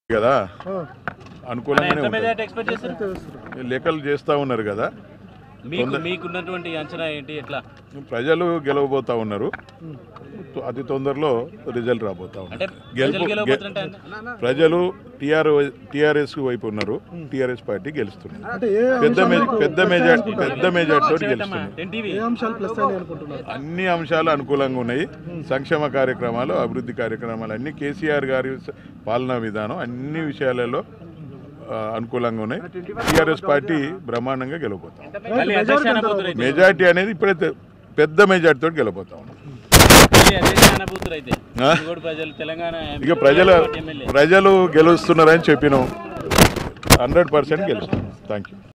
కదా ఆ, అనుకూలంగానే ఎంత ఉంటుంది మెజార్టీ ఎక్స్పెక్ట్ చేస్తారు లెక్కలు చేస్తూ ఉన్నారు కదా మీకు మీకున్నటువంటి అంచనా ఏంటి ఎట్లా ప్రజలు గెలవబోతా ఉన్నారు అతి తొందరలో రిజల్ట్ రాబోతా అంటే ఉన్నారు ప్రజలు గెలుపు గెలవబోతుంటే ప్రజలు టీఆర్ టీఆర్ఎస్ వైపు ఉన్నారు టీఆర్ఎస్ పార్టీ గెలుస్తున్నారు అంటే ఏ పెద్ద మే- అంశాలకు పెద్ద plus మెజార్టీ అనుకుంటున్నారు? పెద్ద మెజార్టీతో గెలుస్తున్నారు ఎన్టీవీ ఏ అంశాలు ప్లస్ అని అనుకుంటున్నారు అన్ని అంశాలు అనుకూలంగా ఉన్నాయి సంక్షేమ కార్యక్రమాలు అభివృద్ధి కార్యక్రమాలు అన్ని కేసీఆర్ గారి స- పాలనా విధానం అన్ని విషయాలలో ఆ, అనుకూలంగా ఉన్నాయి టీఆర్ఎస్ పార్టీ బ్రహ్మాండంగా గెలవబోతాం మళ్ళీ అధ్యక్ష అనబోతురు అయితే మెజార్టీ అనేది ఇప్పుడే తె- పెద్ద మెజార్టీతో గెలవబోతా ఉన్నాం మళ్ళీ అధ్యక్ష అనబోతురు అయితే ఆ? మునుగోడు ప్రజలు తెలంగాణ ఇక ప్రజల ఎమ్మెల్యే ప్రజలు గెలుస్తున్నారని చెప్పినాం హండ్రెడ్ పర్సెంట్ గెలుస్తున్నాం థ్యాంక్ యూ